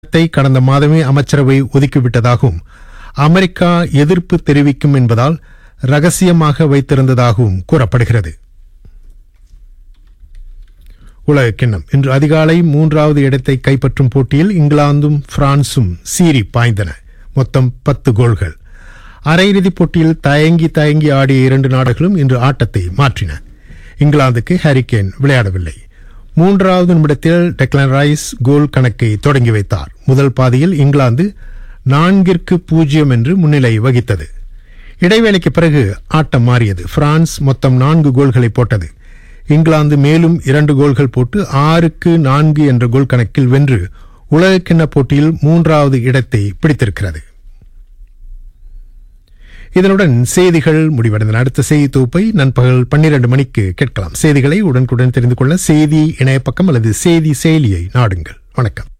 இடத்தை கடந்த மாதமே அமைச்சரவை ஒதுக்கிவிட்டதாகவும் அமெரிக்கா எதிர்ப்பு தெரிவிக்கும் என்பதால் ரகசியமாக வைத்திருந்ததாகவும் கூறப்படுகிறது உலக கிண்ணம் இன்று அதிகாலை மூன்றாவது இடத்தை கைப்பற்றும் போட்டியில் இங்கிலாந்தும் பிரான்சும் சீறி பாய்ந்தன மொத்தம் பத்து கோல்கள் அரையிறுதிப் போட்டியில் தயங்கி தயங்கி ஆடிய இரண்டு நாடுகளும் இன்று ஆட்டத்தை மாற்றின இங்கிலாந்துக்கு ஹாரிகேன் விளையாடவில்லை மூன்றாவது நிமிடத்தில் டெக்லன் ரைஸ் கோல் கணக்கை தொடங்கி வைத்தார் முதல் பாதியில் இங்கிலாந்து நான்கிற்கு பூஜ்ஜியம் என்று முன்னிலை வகித்தது இடைவேளைக்கு பிறகு ஆட்டம் மாறியது பிரான்ஸ் மொத்தம் நான்கு கோல்களை போட்டது இங்கிலாந்து மேலும் இரண்டு கோல்கள் போட்டு ஆறுக்கு நான்கு என்ற கோல் கணக்கில் வென்று உலகக்கிண்ண போட்டியில் மூன்றாவது இடத்தை பிடித்திருக்கிறது இதனுடன் செய்திகள் முடிவடைந்தன அடுத்த செய்தி தொகுப்பை நண்பகல் பன்னிரண்டு மணிக்கு கேட்கலாம் செய்திகளை உடனுக்குடன் தெரிந்து கொள்ள செய்தி இணையப்பக்கம் அல்லது செய்தி செயலியை நாடுங்கள் வணக்கம்